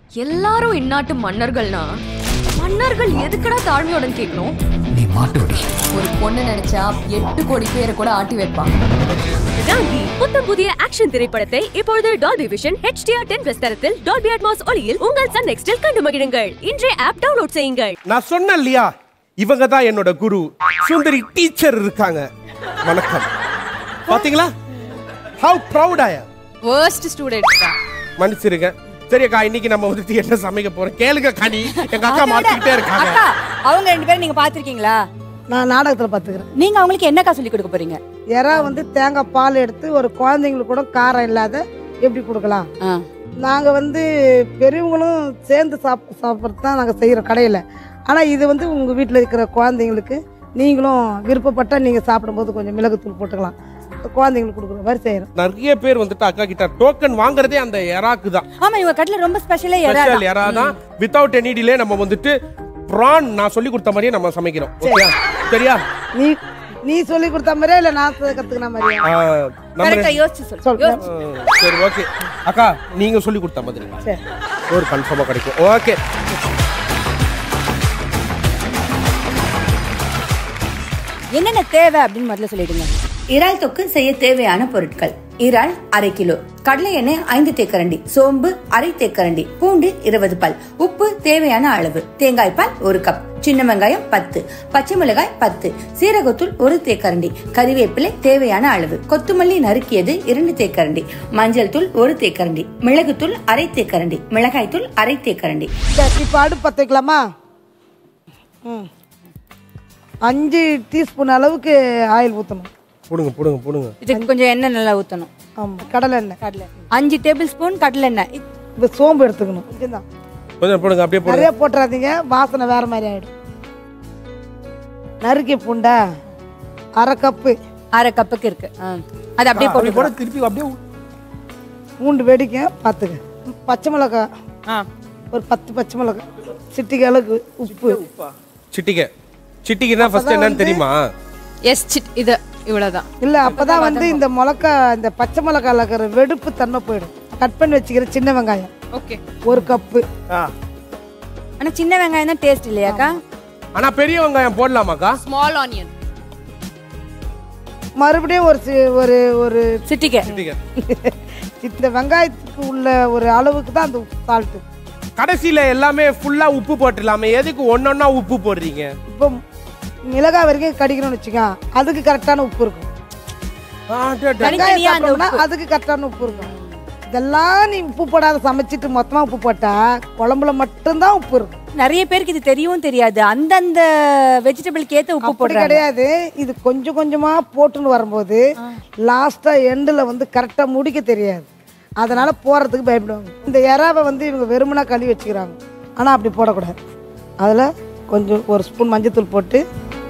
எல்லாரும் இந்நாட்டு மன்னர்கள்னா மன்னர்கள் எதுக்குடா தாழ்மையோட கேட்கணும் நீ மாட்டுவடி ஒரு பொண்ணு நினைச்சா எட்டு கோடி பேரை கூட ஆட்டி வைப்பாங்க ராங்கி புத்தம் புதிய ஆக்ஷன் திரைப்படத்தை இப்பொழுது டால்பி விஷன் HDR 10 பிளஸ் தரத்தில் டால்பி அட்மாஸ் ஒளியில் உங்கள் சன் நெக்ஸ்டில் கண்டு மகிழுங்கள் இன்றே ஆப் டவுன்லோட் செய்யுங்கள் நான் சொன்னேன் இல்லையா இவங்க தான் என்னோட குரு சுந்தரி டீச்சர் இருக்காங்க வணக்கம் பாத்தீங்களா ஹவ் ப்ரௌட் ஆயா வேர்ஸ்ட் ஸ்டூடெண்ட் மன்னிச்சிருங்க சரி அக்கா இன்னைக்கு நம்ம வந்துட்டு என்ன சமைக்க போறோம் கேளுங்க கனி எங்க அக்கா மாத்திக்கிட்டே இருக்காங்க அக்கா அவங்க ரெண்டு பேரும் நீங்க பாத்திருக்கீங்களா நான் நாடகத்தில் பார்த்துக்கிறேன் நீங்க அவங்களுக்கு என்னக்கா சொல்லி கொடுக்க போறீங்க எறா வந்து தேங்காய் பால் எடுத்து ஒரு குழந்தைங்களுக்கு கூட காரம் இல்லாத எப்படி கொடுக்கலாம் ஆ. நாங்கள் வந்து பெரியவங்களும் சேர்ந்து சாப் சாப்பிட்றது தான் நாங்கள் செய்கிறோம் கடையில் ஆனால் இது வந்து உங்கள் வீட்டில் இருக்கிற குழந்தைங்களுக்கு நீங்களும் விருப்பப்பட்டால் நீங்கள் சாப்பிடும்போது கொஞ்சம் மிளகுத்தூள் போட்டுக்கலாம் குழந்தைங்களுக்கு கொடுக்குற மாதிரி செய்கிறோம் நிறைய பேர் வந்துட்டு அக்கா கிட்ட டோக்கன் வாங்குறதே அந்த எறாக்கு தான் ஆமா இவங்க கட்டில ரொம்ப ஸ்பெஷலே ஸ்பெஷல் எறா தான் வித்தவுட் எனி டிலே நம்ம வந்துட்டு ப்ரான் நான் சொல்லி கொடுத்த மாதிரியே நம்ம சமைக்கிறோம் ஓகே சரியா நீ நீ சொல்லி கொடுத்த மாதிரியா இல்லை நான் கற்றுக்கின மாதிரியா ஆ, நம்ம கரெக்டா யோசிச்சு சொல்லு சொல் யோசிச்சு. ஆ, சரி ஓகே அக்கா நீங்க சொல்லி கொடுத்த மாதிரி சரி ஒரு கன்ஃபார்மா கிடைக்கும் ஓகே என்னென்ன தேவை அப்படின்னு முதல்ல சொல்லிடுங்க இறால் தொக்கு செய்ய தேவையான பொருட்கள் இறால் அரை கிலோ கடலை எண்ணெய் ஐந்து தேக்கரண்டி சோம்பு அரை தேக்கரண்டி பூண்டு இருபது பல் உப்பு தேவையான அளவு தேங்காய் பால் ஒரு கப் சின்ன வெங்காயம் பத்து பச்சை மிளகாய் பத்து சீரகத்தூள் ஒரு தேக்கரண்டி கறிவேப்பிலை தேவையான அளவு கொத்துமல்லி நறுக்கியது இரண்டு தேக்கரண்டி மஞ்சள் தூள் ஒரு தேக்கரண்டி மிளகுத்தூள் அரை தேக்கரண்டி மிளகாய் தூள் அரை தேக்கரண்டி சரி இப்போ அடுப்பு பற்ற வைக்கலாமா ம் அஞ்சு டீஸ்பூன் அளவுக்கு ஆயில் ஊற்றணும் போடுங்க போடுங்க போடுங்க இதுக்கு கொஞ்சம் எண்ணெய் நல்லா ஊத்தணும் ஆமாம் கடலை எண்ணெய் கடலை அஞ்சு டேபிள் ஸ்பூன் கடலை எண்ணெய் இப்போ சோம்பு எடுத்துக்கணும் கொஞ்சம் தான் கொஞ்சம் போடுங்க அப்படியே போடுங்க நிறைய போட்டுறாதீங்க வாசனை வேற மாதிரி ஆயிடும் நறுக்கி பூண்டா அரை கப்பு அரை கப்புக்கு இருக்கு ஆ. அது அப்படியே போட்டு கூட திருப்பி அப்படியே பூண்டு வெடிக்க பார்த்துக்க பச்சை மிளகாய் ஒரு பத்து பச்சை மிளகாய் சிட்டிக்கு அளவுக்கு உப்பு சிட்டிகை சிட்டிகைனா ஃபர்ஸ்ட் என்னன்னு தெரியுமா எஸ் சிட் இது இவ்வளவுதான் இல்ல அப்பதான் வந்து இந்த மிளகா இந்த பச்சை மிளகாயில் இருக்கிற வெடுப்பு தன்மை போயிடும் கட் பண்ணி வச்சுக்கிற சின்ன வெங்காயம் ஓகே ஒரு கப்பு ஆனா சின்ன வெங்காயம் தான் டேஸ்ட் இல்லையாக்கா ஆனா பெரிய வெங்காயம் போடலாமாக்கா ஸ்மால் ஆனியன் மறுபடியும் ஒரு சி- ஒரு ஒரு சிட்டிக்கை சிட்டிகை இந்த வெங்காயத்துக்கு உள்ள ஒரு அளவுக்கு தான் அந்த சால்ட்டு கடைசியில எல்லாமே ஃபுல்லா உப்பு போட்டுடலாமே எதுக்கு ஒன்னொன்னா உப்பு போடுறீங்க இப்போ மிளகாய் வரைக்கும் கடிக்கணும்னு வச்சுக்க அதுக்கு கரெக்டான உப்பு இருக்கும் ஆ, டே, டே. வெங்காயம் தனித்தனியா அந்த சாப்பிட்டோம்னா அதுக்கு கரெக்டான உப்பு இருக்கும் இதெல்லாம் நீ உப்பு போடாத சமைச்சிட்டு மொத்தமா உப்பு போட்டா குழம்புல மட்டும்தான் உப்பு இருக்கும் நிறைய பேருக்கு இது தெரியவும் தெரியாது அந்தந்த வெஜிடபிள்க்கு ஏத்த உப்பு அப்படி போடுறாங்க கிடையாது இது கொஞ்சம் கொஞ்சமா போட்டுன்னு வரும்போது லாஸ்டா எண்டில் வந்து கரெக்டா முடிக்க தெரியாது அதனால போறதுக்கு பயப்படுவாங்க இந்த எறாவை வந்து இவங்க வெறுமனா கழுவி வச்சுக்கிறாங்க ஆனா அப்படி போடக்கூடாது அதுல கொஞ்சம் ஒரு ஸ்பூன் மஞ்சத்தூள் போட்டு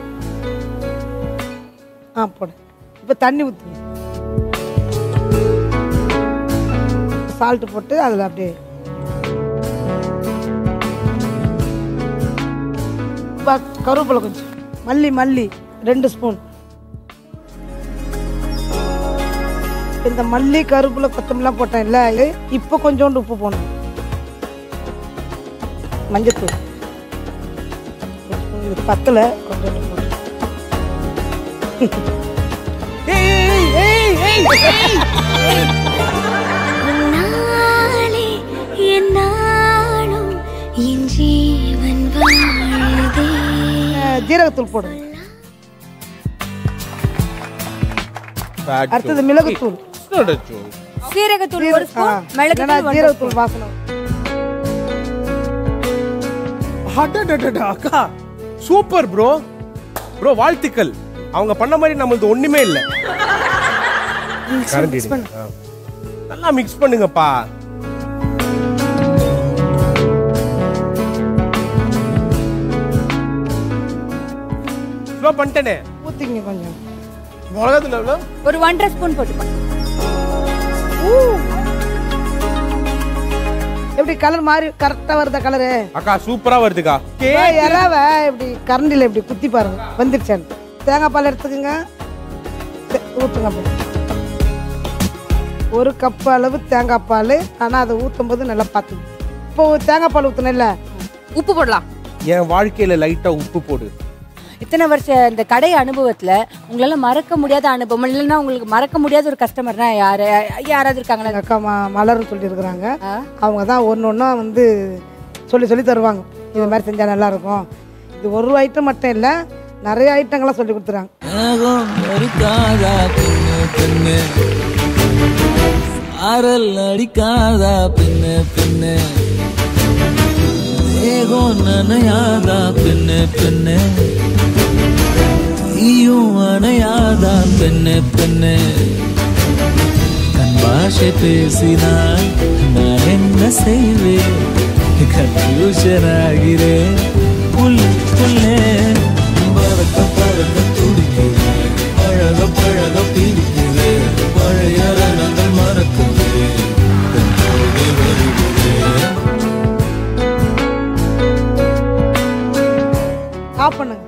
ஆ போடு இப்போ தண்ணி ஊற்று சால்ட்டு போட்டு அதில் அப்படியே ப- கருவேப்பிலை கொஞ்சம் மல்லி மல்லி ரெண்டு ஸ்பூன் இந்த மல்லி கருவேப்பிலை கொத்தமல்லாம் போட்டேன் இல்லை இப்போ கொஞ்சோண்டு உப்பு போடணும் மஞ்சத்தூள் இது பத்தில் கொஞ்சோண்டு போடு ஏய், ஏய், ஏய், ஏய். நாளே என்னாலும் என் ஜீவன் வாழுதே அஹ், ஜீரகத்தூள் போடு Bad அடுத்தது joke. மிளகுத்தூள் It's not a joke. சீரகத்தூள் ஒரு ஆ, ஸ்பூன் இல்லைன்னா மிளகுத்தூள் ஒன்றரை ஜீரகத்தூள் வாசனை அடடடடா, அக்கா சூப்பர் ப்ரோ ப்ரோ வாழ்த்துக்கள் அவங்க பண்ண மாதிரி நம்மளுது ஒண்ணுமே இல்ல கரண்டி எடுங்க. ஆ. நல்லா மிக்ஸ் பண்ணுங்கப்பா ஸ்லோ பண்ணிட்டேனே ஊற்றிங்க கொஞ்சம் மிளகாத்தூள் எவ்வளோ ஒரு ஒன்றரை ஸ்பூன் போட்டுப்பேன் எப்படி கலர் மாறி கரெக்டாக வருதா கலரு அக்கா சூப்பரா வருதுக்கா இறாவை இப்படி கரண்டியில் இப்படி குத்தி பாருங்க வந்துருச்சான்னு தேங்காய் பால் எடுத்துக்கோங்க தே- ஊத்துங்க அப்படி ஒரு கப் அளவு தேங்காய் பால் ஆனால் அதை ஊற்றும் போது நல்லா பார்த்துங்க இப்போ தேங்காய் பால் ஊற்றினேன்ல உப்பு போடலாம் என் வாழ்க்கையில லைட்டா உப்பு போடு இத்தனை வருஷம் இந்த கடை அனுபவத்துல உங்களால மறக்க முடியாத அனுபவம் இல்லைன்னா உங்களுக்கு மறக்க முடியாத ஒரு கஸ்டமர்னா யாரு யாராவது இருக்காங்களா எங்கள் அக்கா மா மலர்னு சொல்லியிருக்கிறாங்க ஆ. அவங்க தான் ஒன்று ஒன்றா வந்து சொல்லி சொல்லி தருவாங்க இது மாதிரி செஞ்சால் நல்லா இருக்கும் இது ஒரு ஐட்டம் மட்டும் இல்லை நிறைய ஐட்டங்கள்லாம் சொல்லி கொடுத்துறாங்க மேகம் அடிக்காதா பெண்ணு பெண்ணு ஆரல் அடிக்காதா பெண்ணு பெண்ணு தேகம் நனையாதா பெண்ணு பெண்ணு நீயும் அணையாதா பெண்ணு பெண்ணு கண் பாஷை பேசினால் நான் என்ன செய்வேன் கன்ஃபியூஷன் ஆகிறேன் உள்ளே பறக்க பறக்க துடிக்கிறேன் பழக பழக பிடிக்கிறேன் பழைய ரணங்கள் மறக்கிறேன் கண்ணோடி வருகிறேன் ஆஃப் பண்ணுங்க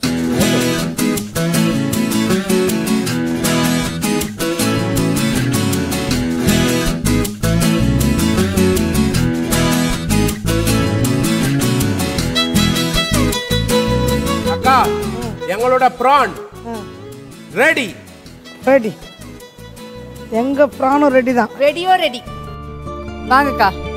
அக்கா எங்களோட ப்ரான் ரெடி ரெடி எங்கள் ப்ரானும் ரெடி தான் ரெடியோ ரெடி வாங்கக்கா